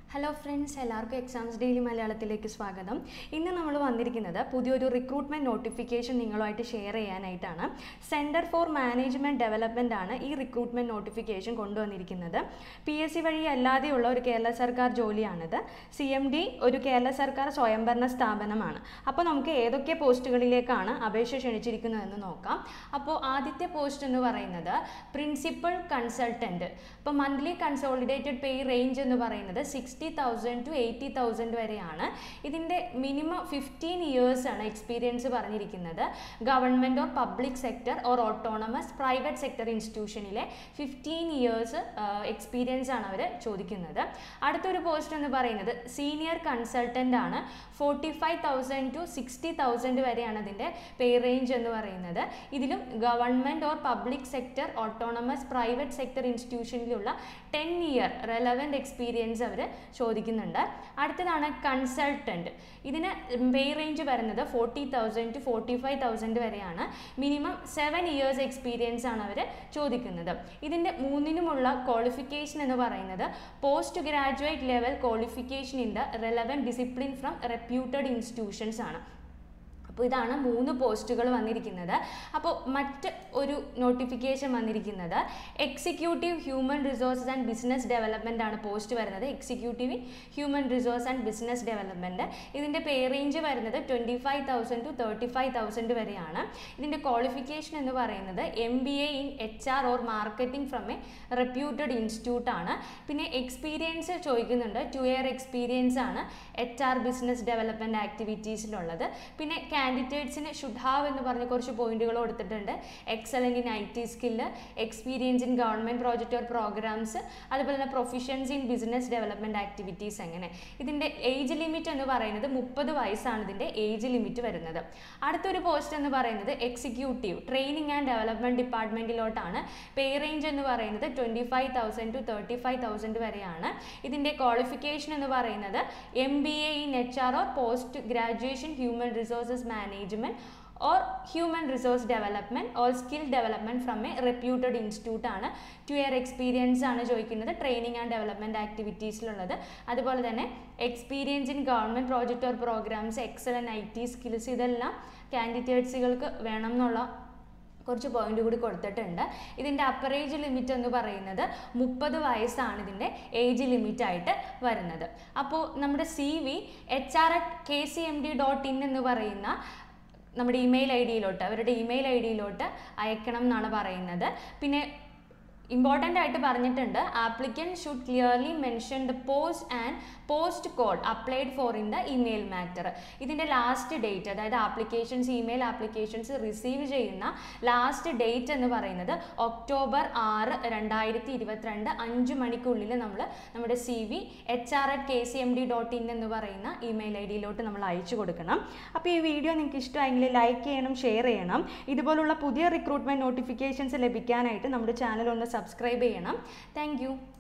hello friends എല്ലാവർക്കും exams daily മലയാളത്തിലേക്ക് സ്വാഗതം ഇന്ന് നമ്മൾ വന്നിരിക്കുന്നത് പുതിയൊരു റിക്രൂട്ട്മെൻറ്റ് നോട്ടിഫിക്കേഷൻ നിങ്ങളുമായിട്ട് ഷെയർ ചെയ്യാനായിട്ടാണ് സെൻറ്റർ ഫോർ മാനേജ്മെൻറ്റ് ഡെവലപ്മെൻ്റ് ആണ് ഈ റിക്രൂട്ട്മെൻറ്റ് നോട്ടിഫിക്കേഷൻ കൊണ്ടുവന്നിരിക്കുന്നത് പി എസ് സി വഴി അല്ലാതെയുള്ള ഒരു കേരള സർക്കാർ ജോലിയാണിത് സി എം ഡി ഒരു കേരള സർക്കാർ സ്വയംഭരണ സ്ഥാപനമാണ് അപ്പോൾ നമുക്ക് ഏതൊക്കെ പോസ്റ്റുകളിലേക്കാണ് അപേക്ഷ ക്ഷണിച്ചിരിക്കുന്നതെന്ന് നോക്കാം അപ്പോൾ ആദ്യത്തെ പോസ്റ്റ് എന്ന് പറയുന്നത് പ്രിൻസിപ്പൽ കൺസൾട്ടൻറ്റ് ഇപ്പോൾ മന്ത്ലി കൺസോളിഡേറ്റഡ് പേ റേഞ്ച് എന്ന് പറയുന്നത് sixty thousand to eighty thousand വരെയാണ് ഇതിൻ്റെ മിനിമം ഫിഫ്റ്റീൻ ഇയേഴ്സ് ആണ് എക്സ്പീരിയൻസ് പറഞ്ഞിരിക്കുന്നത് government or public sector or autonomous private sector ഇൻസ്റ്റിറ്റ്യൂഷനിലെ ഫിഫ്റ്റീൻ ഇയേഴ്സ് എക്സ്പീരിയൻസ് ആണ് അവർ ചോദിക്കുന്നത് അടുത്തൊരു പോസ്റ്റ് എന്ന് പറയുന്നത് സീനിയർ കൺസൾട്ടൻ്റ് ആണ് forty five thousand to sixty thousand വരെയാണ് അതിൻ്റെ പേ റേഞ്ച് എന്ന് പറയുന്നത് ഇതിലും government or public sector autonomous private sector ഇൻസ്റ്റിറ്റ്യൂഷനിലുള്ള ടെൻ ഇയർ റെലവൻറ്റ് എക്സ്പീരിയൻസ് അവർ ചോദിക്കുന്നുണ്ട് അടുത്തതാണ് കൺസൾട്ടൻറ്റ് ഇതിന് പേ റേഞ്ച് വരുന്നത് forty thousand to forty five thousand വരെയാണ് മിനിമം സെവൻ ഇയേഴ്സ് എക്സ്പീരിയൻസ് ആണ് അവർ ചോദിക്കുന്നത് ഇതിൻ്റെ മൂന്നിനുമുള്ള ക്വാളിഫിക്കേഷൻ എന്ന് പറയുന്നത് post graduate level qualification in the relevant discipline from reputed institutions ആണ് അപ്പോൾ ഇതാണ് മൂന്ന് പോസ്റ്റുകൾ വന്നിരിക്കുന്നത് അപ്പോൾ മറ്റ് ഒരു നോട്ടിഫിക്കേഷൻ വന്നിരിക്കുന്നത് executive human resources and business development ആണ് പോസ്റ്റ് വരുന്നത് executive human resource and business development ഇതിൻ്റെ പേ റേഞ്ച് വരുന്നത് twenty five thousand to thirty five thousand വരെയാണ് ഇതിൻ്റെ ക്വാളിഫിക്കേഷൻ എന്ന് പറയുന്നത് M B A in H R or marketing from a reputed institute ആണ് പിന്നെ എക്സ്പീരിയൻസ് ചോദിക്കുന്നുണ്ട് ടു ഇയർ എക്സ്പീരിയൻസ് ആണ് എച്ച് ആർ ബിസിനസ് ഡെവലപ്മെൻറ്റ് ആക്ടിവിറ്റീസിലുള്ളത് പിന്നെ കാൻഡിഡേറ്റ്സിന് ഷുഡ് ഹാവ് എന്ന് പറഞ്ഞ കുറച്ച് പോയിന്റുകൾ കൊടുത്തിട്ടുണ്ട് excellent in I T skill experience in government project or programs അതുപോലെ തന്നെ professions in business development activities അങ്ങനെ ഇതിൻ്റെ ഏജ് ലിമിറ്റ് എന്ന് പറയുന്നത് മുപ്പത് വയസ്സാണ് ഇതിൻ്റെ ഏജ് ലിമിറ്റ് വരുന്നത് അടുത്തൊരു പോസ്റ്റ് എന്ന് പറയുന്നത് എക്സിക്യൂട്ടീവ് ട്രെയിനിങ് ആൻഡ് ഡെവലപ്മെൻറ്റ് ഡിപ്പാർട്ട്മെൻറ്റിലോട്ടാണ് പേ റേഞ്ച് എന്ന് പറയുന്നത് twenty five thousand to thirty five thousand വരെയാണ് ഇതിൻ്റെ ക്വാളിഫിക്കേഷൻ എന്ന് പറയുന്നത് M B A in H R or post graduation human resources management or human resource development or skill development from a reputed institute ആണ് two year experience ആണ് ചോദിക്കുന്നത് training and development ആക്ടിവിറ്റീസിലുള്ളത് അതുപോലെ തന്നെ experience in government project or programs excellent I T skills ഇതെല്ലാം കാൻഡിഡേറ്റ്സുകൾക്ക് വേണം എന്നുള്ള കുറച്ച് പോയിന്റ് കൂടി കൊടുത്തിട്ടുണ്ട് ഇതിൻ്റെ അപ്പർ ഏജ് ലിമിറ്റ് എന്ന് പറയുന്നത് മുപ്പത് വയസ്സാണ് ഇതിൻ്റെ ഏജ് ലിമിറ്റ് ആയിട്ട് വരുന്നത് അപ്പോൾ നമ്മുടെ C V H R at K C M D dot in എന്ന് പറയുന്ന നമ്മുടെ ഇമെയിൽ ഐ ഡിയിലോട്ട് അവരുടെ ഇമെയിൽ ഐ ഡിയിലോട്ട് അയക്കണം എന്നാണ് പറയുന്നത് പിന്നെ ഇമ്പോർട്ടൻ്റ് ആയിട്ട് പറഞ്ഞിട്ടുണ്ട് applicant should clearly mention the post and post code applied for in the email matter ഇതിൻ്റെ ലാസ്റ്റ് ഡേറ്റ് അതായത് ആപ്ലിക്കേഷൻസ് ഇമെയിൽ ആപ്ലിക്കേഷൻസ് റിസീവ് ചെയ്യുന്ന ലാസ്റ്റ് ഡേറ്റ് എന്ന് പറയുന്നത് ഒക്ടോബർ ആറ് രണ്ടായിരത്തി ഇരുപത്തിരണ്ട് അഞ്ച് മണിക്കുള്ളിൽ നമ്മൾ നമ്മുടെ C V H R at K C M D dot in എന്ന് പറയുന്ന ഇമെയിൽ ഐ ഡിയിലോട്ട് നമ്മൾ അയച്ചു കൊടുക്കണം അപ്പോൾ ഈ വീഡിയോ നിങ്ങൾക്ക് ഇഷ്ടമായെങ്കിൽ ലൈക്ക് ചെയ്യണം ഷെയർ ചെയ്യണം ഇതുപോലുള്ള പുതിയ റിക്രൂട്ട്മെൻറ്റ് നോട്ടിഫിക്കേഷൻസ് ലഭിക്കാനായിട്ട് നമ്മുടെ ചാനൽ ഒന്ന് സബ്സ്ക്രൈബ് ചെയ്യണം താങ്ക്